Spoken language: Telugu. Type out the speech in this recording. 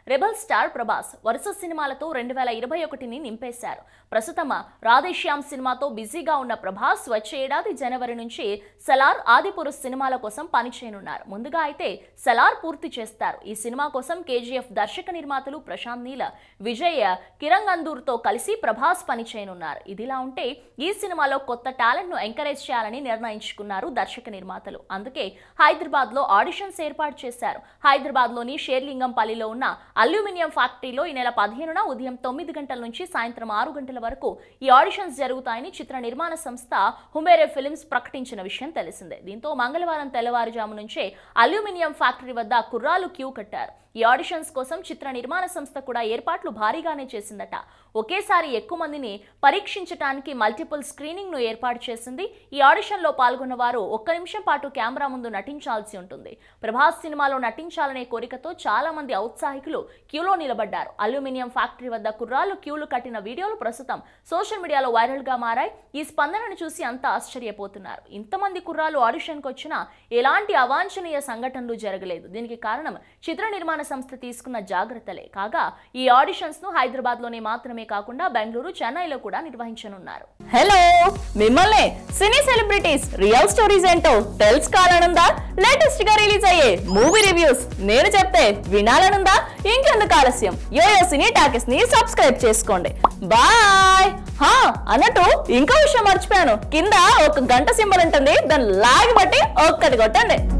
రెబల్ స్టార్ ప్రభాస్ వరుస సినిమాలతో రెండు వేల ఇరవై ఒకటిని నింపేశారు ప్రస్తుతం రాధేశ్యామ్ సినిమాతో బిజీగా ఉన్న ప్రభాస్ వచ్చే ఏడాది జనవరి నుంచి సలార్ ఆదిపురుష్ సినిమాల కోసం పనిచేయనున్నారు ముందుగా అయితే సలార్ పూర్తి చేస్తారు ఈ సినిమా కోసం కేజీఎఫ్ దర్శక నిర్మాతలు ప్రశాంత్ నీల విజయ్ కిరంగందూర్తో కలిసి ప్రభాస్ పనిచేయనున్నారు ఇదిలా ఉంటే ఈ సినిమాలో కొత్త టాలెంట్ ను ఎంకరేజ్ చేయాలని నిర్ణయించుకున్నారు దర్శక నిర్మాతలు అందుకే హైదరాబాద్ లో ఆడిషన్స్ ఏర్పాటు చేశారు హైదరాబాద్ లోని షేర్లింగంపల్లిలో ఉన్న అల్యూమినియం ఫ్యాక్టరీలో ఈ నెల పదిహేనున ఉదయం తొమ్మిది గంటల నుంచి సాయంత్రం ఆరు గంటల వరకు ఈ ఆడిషన్స్ జరుగుతాయని చిత్ర నిర్మాణ సంస్థ హుమేరే ఫిల్మ్స్ ప్రకటించిన విషయం తెలిసిందే దీంతో మంగళవారం తెల్లవారుజాము నుంచే అల్యూమినియం ఫ్యాక్టరీ వద్ద కుర్రాలు క్యూ కట్టారు ఈ ఆడిషన్స్ కోసం చిత్ర నిర్మాణ సంస్థ కూడా ఏర్పాట్లు భారీగానే చేసిందట ఒకేసారి ఎక్కువ మందిని పరీక్షించడానికి మల్టిపుల్ స్క్రీనింగ్ ను ఏర్పాటు చేసింది ఈ ఆడిషన్ లో పాల్గొన్న వారు ఒక్క నిమిషం పాటు కెమెరా ముందు నటించాల్సి ఉంటుంది ప్రభాస్ సినిమాలో నటించాలనే కోరికతో చాలా మంది ఔత్సాహికులు క్యూలో నిలబడ్డారు అల్యూమినియం ఫ్యాక్టరీ వద్ద కుర్రాలు క్యూలు కట్టిన వీడియోలు ప్రస్తుతం సోషల్ మీడియాలో వైరల్ గా మారాయి ఈ స్పందనను చూసి అంతా ఆశ్చర్యపోతున్నారు ఇంతమంది కుర్రాలు ఆడిషన్కి వచ్చినా ఎలాంటి అవాంఛనీయ సంఘటనలు జరగలేదు దీనికి కారణం చిత్ర నిర్మాణ సంస్థ తీసుకున్న జాగ్రత్తలే కాగా ఈ ఆడిషన్స్ ను హైదరాబాద్ లోనే మాత్రమే కాకుండా బెంగళూరు చెన్నైలో కూడా నిర్వహించనున్నారు హలో మిమ్మల్ని సినీ సెలబ్రిటీస్ రియల్ స్టోరీస్ ఏంటో తెలుసుకోవాలనుందా లేటెస్ట్ గా రిలీజ్ అయ్యే మూవీ రివ్యూస్ నేను చెప్తే వినాలనుందా ఇంకెందుకు ఆలస్యం యోయో సినీ టాకెస్ ని సబ్స్క్రైబ్ చేసుకోండి బాయ్ హా అన్నట్టు ఇంకో విషయం మర్చిపోయాను కింద ఒక గంట సింబల్ ఉంటుంది దాన్ని లాగి బట్టి ఒక్కటి కొట్టండి